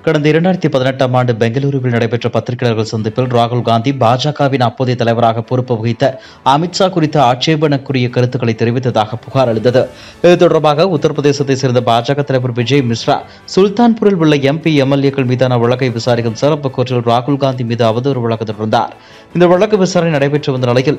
கடந்த இரண்டாயிரத்தி பதினெட்டாம் ஆண்டு பெங்களூருவில் நடைபெற்ற பத்திரிகையாளர்கள் சந்திப்பில் ராகுல் காந்தி பாஜகவின் அப்போதைய தலைவராக பொறுப்பு வகித்த அமித்ஷா குறித்த ஆட்சேபனக்குரிய கருத்துக்களை தெரிவித்ததாக புகார் எழுந்தது இது தொடர்பாக உத்தரப்பிரதேசத்தைச் சேர்ந்த பாஜக தலைவர் விஜய் மிஸ்ரா சுல்தான்பூரில் உள்ள எம்பி எம்எல்ஏக்கள் மீதான வழக்கை விசாரிக்கும் சிறப்பு கோர்ட்டில் ராகுல் காந்தி மீது அவதூறு வழக்கு தொடர்ந்தார் இந்த வழக்கு விசாரணை நடைபெற்று வந்த நிலையில்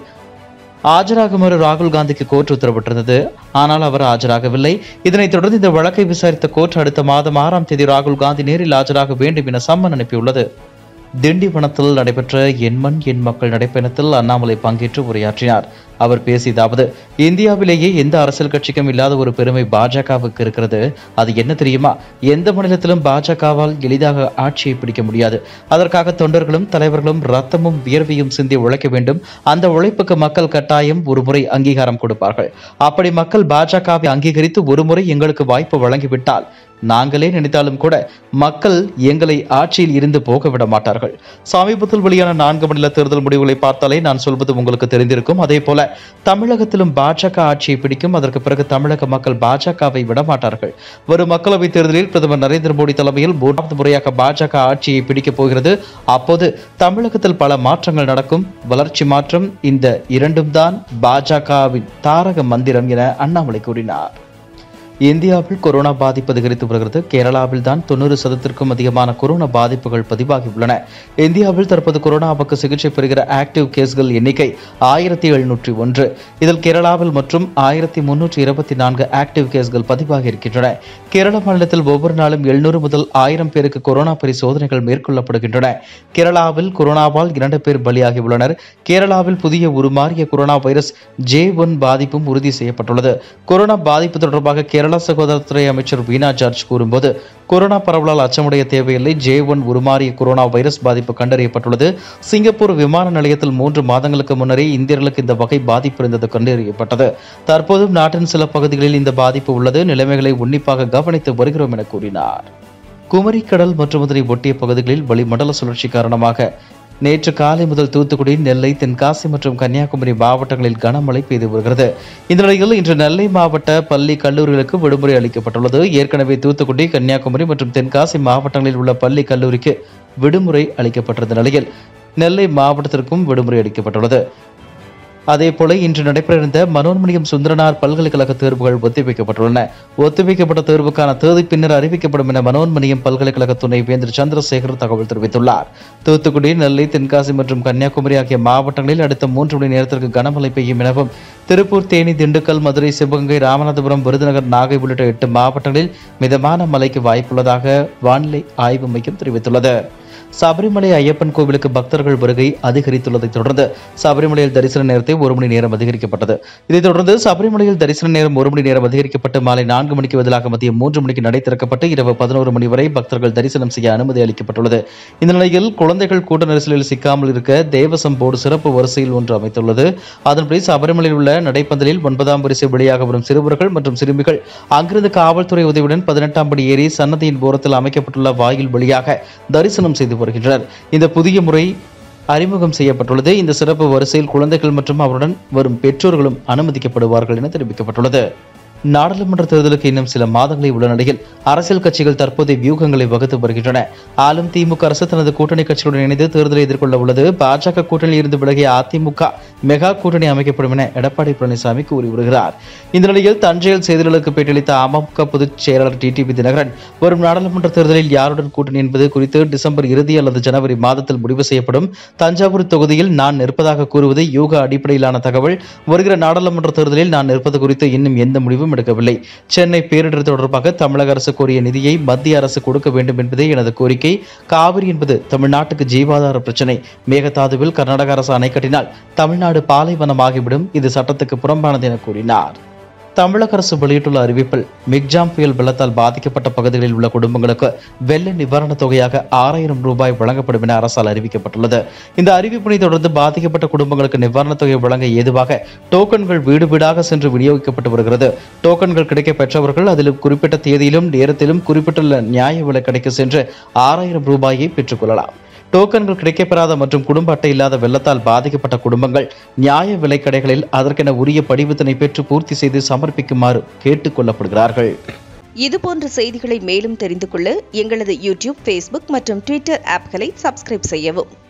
ஆஜராகுமாறு ராகுல் காந்திக்கு கோர்ட் உத்தரவிட்டிருந்தது ஆனால் அவர் ஆஜராகவில்லை இதனைத் தொடர்ந்து இந்த வழக்கை விசாரித்த கோர்ட் அடுத்த மாதம் ஆறாம் தேதி ராகுல் காந்தி நேரில் ஆஜராக வேண்டும் என சம்மன் அனுப்பியுள்ளது திண்டிவனத்தில் நடைபெற்ற என் மண் என் மக்கள் நடைப்பயணத்தில் அண்ணாமலை பங்கேற்று உரையாற்றினார் அவர் பேசியதாவது இந்தியாவிலேயே எந்த அரசியல் கட்சிக்கும் இல்லாத ஒரு பெருமை பாஜகவுக்கு இருக்கிறது அது என்ன தெரியுமா எந்த மாநிலத்திலும் பாஜகவால் எளிதாக ஆட்சியை பிடிக்க முடியாது அதற்காக தொண்டர்களும் தலைவர்களும் ரத்தமும் வியர்வையும் சிந்தி உழைக்க வேண்டும் அந்த உழைப்புக்கு மக்கள் கட்டாயம் ஒரு முறை அங்கீகாரம் கொடுப்பார்கள் அப்படி மக்கள் பாஜகவை அங்கீகரித்து ஒரு முறை எங்களுக்கு வாய்ப்பு வழங்கிவிட்டால் நாங்களே நினைத்தாலும் கூட மக்கள் எங்களை ஆட்சியில் இருந்து போக விட மாட்டார்கள் சமீபத்தில் வெளியான நான்கு மாநில தேர்தல் முடிவுகளை பார்த்தாலே நான் சொல்வது உங்களுக்கு தெரிந்திருக்கும் அதே போல தமிழகத்திலும் பாஜக ஆட்சியை பிடிக்கும் அதற்கு பிறகு தமிழக மக்கள் பாஜகவை விட மாட்டார்கள் வரும் மக்களவைத் தேர்தலில் பிரதமர் நரேந்திர மோடி தலைமையில் மூன்றாவது முறையாக பாஜக ஆட்சியை பிடிக்கப் போகிறது அப்போது தமிழகத்தில் பல மாற்றங்கள் நடக்கும் வளர்ச்சி மாற்றம் இந்த இரண்டும் தான் பாஜகவின் தாரக மந்திரம் என அண்ணாமலை கூறினார் இந்தியாவில் கொரோனா பாதிப்பு அதிகரித்து வருகிறது கேரளாவில் தான் தொண்ணூறு சதத்திற்கும் அதிகமான கொரோனா பாதிப்புகள் பதிவாகியுள்ளன இந்தியாவில் தற்போது கொரோனாவுக்கு சிகிச்சை பெறுகிற ஆக்டிவ் கேஸ்கள் எண்ணிக்கை ஆயிரத்தி எழுநூற்றி ஒன்று இதில் கேரளாவில் மற்றும் ஆயிரத்தி முன்னூற்றி இருபத்தி நான்கு ஆக்டிவ் கேஸ்கள் பதிவாகி இருக்கின்றன கேரள மாநிலத்தில் ஒவ்வொரு நாளும் எழுநூறு முதல் ஆயிரம் பேருக்கு கொரோனா பரிசோதனைகள் மேற்கொள்ளப்படுகின்றன கேரளாவில் கொரோனாவால் இரண்டு பேர் பலியாகி உள்ளனர் கேரளாவில் புதிய உருமாறிய கொரோனா வைரஸ் ஜே ஒன் பாதிப்பும் உறுதி செய்யப்பட்டுள்ளது கொரோனா பாதிப்பு தொடர்பாக கேரள சுகாதாரத்துறை அமைச்சர் வீணா ஜார்ஜ் கூறும்போது கொரோனா பரவலால் அச்சமுடைய தேவையில்லை ஜே ஒன் உருமாறிய கொரோனா வைரஸ் பாதிப்பு கண்டறியப்பட்டுள்ளது சிங்கப்பூர் விமான நிலையத்தில் மூன்று மாதங்களுக்கு முன்னரே இந்தியர்களுக்கு இந்த வகை பாதிப்பு இருந்தது கண்டறியப்பட்டது தற்போதும் நாட்டின் சில பகுதிகளில் இந்த பாதிப்பு உள்ளது நிலைமைகளை உன்னிப்பாக கவனித்து வருகிறோம் என கூறினார் குமரி கடல் மற்றும் அதனை ஒட்டிய பகுதிகளில் வளிமண்டல சுழற்சி காரணமாக நேற்று காலை முதல் தூத்துக்குடி நெல்லை தென்காசி மற்றும் கன்னியாகுமரி மாவட்டங்களில் கனமழை பெய்து வருகிறது இந்த நிலையில் இன்று நெல்லை மாவட்ட பள்ளி கல்லூரிகளுக்கு விடுமுறை அளிக்கப்பட்டுள்ளது ஏற்கனவே தூத்துக்குடி கன்னியாகுமரி மற்றும் தென்காசி மாவட்டங்களில் உள்ள பள்ளி கல்லூரிக்கு விடுமுறை அளிக்கப்பட்டிருந்த நிலையில் நெல்லை மாவட்டத்திற்கும் விடுமுறை அளிக்கப்பட்டுள்ளது அதேபோல இன்று நடைபெறவிருந்த மனோன்மணியம் சுந்தரனார் பல்கலைக்கழக தேர்வுகள் ஒத்திவைக்கப்பட்டுள்ளன ஒத்திவைக்கப்பட்ட தேர்வுக்கான தேதி பின்னர் அறிவிக்கப்படும் என மனோன்மணியம் பல்கலைக்கழக துணை வேந்தர் சந்திரசேகர் தகவல் தெரிவித்துள்ளார் தூத்துக்குடி நெல்லை தென்காசி மற்றும் கன்னியாகுமரி ஆகிய மாவட்டங்களில் அடுத்த மூன்று மணி நேரத்திற்கு கனமழை பெய்யும் எனவும் திருப்பூர் தேனி திண்டுக்கல் மதுரை சிவகங்கை ராமநாதபுரம் விருதுநகர் நாகை உள்ளிட்ட எட்டு மாவட்டங்களில் மிதமான மழைக்கு வாய்ப்புள்ளதாக வானிலை ஆய்வு மையம் தெரிவித்துள்ளது சபரிமலை ஐயப்பன் கோவிலுக்கு பக்தர்கள் வருகை அதிகரித்துள்ளதைத் தொடர்ந்து சபரிமலையில் தரிசன நேரத்தை ஒரு மணி நேரம் அதிகரிக்கப்பட்டது இதைத் தொடர்ந்து சபரிமலையில் தரிசன நேரம் ஒரு மணி நேரம் அதிகரிக்கப்பட்டு மாலை நான்கு மணிக்கு பதிலாக மதியம் மூன்று மணிக்கு நடை திறக்கப்பட்டு இரவு பதினோரு மணி வரை பக்தர்கள் தரிசனம் செய்ய அனுமதி அளிக்கப்பட்டுள்ளது இந்த நிலையில் குழந்தைகள் கூட்ட நெரிசலில் சிக்காமல் இருக்க தேவசம் போர்டு சிறப்பு வரிசையில் ஒன்று அமைத்துள்ளது அதன்படி சபரிமலையில் உள்ள நடைப்பந்தலில் ஒன்பதாம் வரிசை வழியாக வரும் சிறுவர்கள் மற்றும் சிறுமிகள் அங்கிருந்து காவல்துறை உதவியுடன் பதினெட்டாம் படி ஏறி சன்னதியின் ஓரத்தில் அமைக்கப்பட்டுள்ள வாயில் வழியாக தரிசனம் செய்து வருகின்றனர் இந்த புதிய முறை அறிமுகம் செய்யப்பட்டுள்ளது இந்த சிறப்பு வரிசையில் குழந்தைகள் மற்றும் அவருடன் வரும் பெற்றோர்களும் அனுமதிக்கப்படுவார்கள் என தெரிவிக்கப்பட்டுள்ளது நாடாளுமன்ற தேர்தலுக்கு இன்னும் சில மாதங்களே உள்ள நிலையில் அரசியல் கட்சிகள் தற்போதைய வியூகங்களை வகுத்து வருகின்றன ஆளும் திமுக அரசு தனது கூட்டணி கட்சிகளுடன் இணைந்து தேர்தலை எதிர்கொள்ள உள்ளது பாஜக கூட்டணியில் இருந்து விலகிய அதிமுக மெகா கூட்டணி அமைக்கப்படும் என எடப்பாடி பழனிசாமி கூறி வருகிறார் இந்த நிலையில் தஞ்சையில் செய்தியாளருக்கு பேட்டியளித்த அமமுக பொதுச் செயலாளர் டிடிவி தினகரன் வரும் நாடாளுமன்ற தேர்தலில் யாருடன் கூட்டணி என்பது குறித்து டிசம்பர் இறுதி அல்லது ஜனவரி மாதத்தில் முடிவு செய்யப்படும் தஞ்சாவூர் தொகுதியில் நான் நிற்பதாக கூறுவது யூக அடிப்படையிலான தகவல் வருகிற நாடாளுமன்ற தேர்தலில் நான் நிற்பது குறித்து இன்னும் எந்த முடிவும் எடுக்கவில்லை சென்னை பேரிடர் தொடர்பாக தமிழக அரசு கோரிய நிதியை மத்திய அரசு கொடுக்க வேண்டும் என்பதே எனது கோரிக்கை காவிரி என்பது தமிழ்நாட்டுக்கு ஜீவாதார பிரச்சனை மேகதாதுவில் கர்நாடக அரசு அணை கட்டினால் தமிழ்நாடு பாலைவனமாகிவிடும் இது சட்டத்துக்கு புறம்பானது என கூறினார் தமிழக அரசு வெளியிட்டுள்ள அறிவிப்பில் மிக்ஜாம் புயல் வெள்ளத்தால் பாதிக்கப்பட்ட பகுதிகளில் உள்ள குடும்பங்களுக்கு வெள்ள நிவாரணத் தொகையாக ஆறாயிரம் ரூபாய் வழங்கப்படும் என அரசால் அறிவிக்கப்பட்டுள்ளது இந்த அறிவிப்பினை தொடர்ந்து பாதிக்கப்பட்ட குடும்பங்களுக்கு நிவாரணத் தொகை வழங்க ஏதுவாக டோக்கன்கள் வீடு வீடாக சென்று விநியோகிக்கப்பட்டு வருகிறது டோக்கன்கள் கிடைக்க பெற்றவர்கள் அதில் குறிப்பிட்ட தேதியிலும் நேரத்திலும் குறிப்பிட்டுள்ள நியாய விலை கடைக்கு சென்று ஆறாயிரம் ரூபாயை பெற்றுக்கொள்ளலாம் டோக்கன்கள் கிடைக்கப்பெறாத மற்றும் குடும்ப அட்டை இல்லாத வெள்ளத்தால் பாதிக்கப்பட்ட குடும்பங்கள் நியாய விலைக் கடைகளில் அதற்கென உரிய படிவத்தினை பெற்று பூர்த்தி செய்து சமர்ப்பிக்குமாறு கேட்டுக் கொள்ளப்படுகிறார்கள் இதுபோன்ற செய்திகளை மேலும் தெரிந்து கொள்ள எங்களது யூடியூப் ஃபேஸ்புக் மற்றும் ட்விட்டர் ஆப்களை சப்ஸ்கிரைப் செய்யவும்